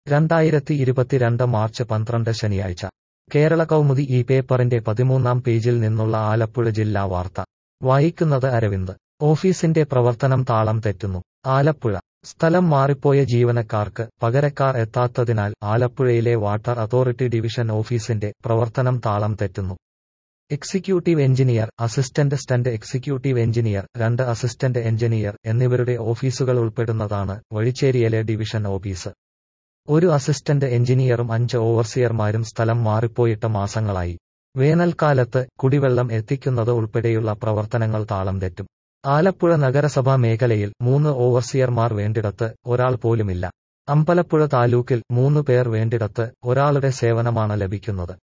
രണ്ടായിരത്തി ഇരുപത്തിരണ്ട് മാർച്ച് പന്ത്രണ്ട് ശനിയാഴ്ച കേരള കൗമുദി ഈ പേപ്പറിന്റെ പതിമൂന്നാം പേജിൽ നിന്നുള്ള ആലപ്പുഴ ജില്ലാ വാർത്ത വായിക്കുന്നത് അരവിന്ദ് ഓഫീസിന്റെ പ്രവർത്തനം താളം തെറ്റുന്നു ആലപ്പുഴ സ്ഥലം മാറിപ്പോയ ജീവനക്കാർക്ക് പകരക്കാർ എത്താത്തതിനാൽ ആലപ്പുഴയിലെ വാട്ടർ അതോറിറ്റി ഡിവിഷൻ ഓഫീസിന്റെ പ്രവർത്തനം താളം തെറ്റുന്നു എക്സിക്യൂട്ടീവ് എഞ്ചിനീയർ അസിസ്റ്റന്റ് സ്റ്റന്റ് എക്സിക്യൂട്ടീവ് എഞ്ചിനീയർ രണ്ട് അസിസ്റ്റന്റ് എഞ്ചിനീയർ എന്നിവരുടെ ഓഫീസുകൾ ഉൾപ്പെടുന്നതാണ് വഴിച്ചേരിയിലെ ഡിവിഷൻ ഓഫീസ് ഒരു അസിസ്റ്റന്റ് എഞ്ചിനീയറും അഞ്ച് ഓവർസിയർമാരും സ്ഥലം മാറിപ്പോയിട്ട് മാസങ്ങളായി വേനൽക്കാലത്ത് കുടിവെള്ളം എത്തിക്കുന്നത് ഉൾപ്പെടെയുള്ള പ്രവർത്തനങ്ങൾ താളം തെറ്റും ആലപ്പുഴ നഗരസഭാ മേഖലയിൽ മൂന്ന് ഓവർസിയർമാർ വേണ്ടിടത്ത് ഒരാൾ പോലുമില്ല അമ്പലപ്പുഴ താലൂക്കിൽ മൂന്ന് പേർ വേണ്ടിടത്ത് ഒരാളുടെ സേവനമാണ് ലഭിക്കുന്നത്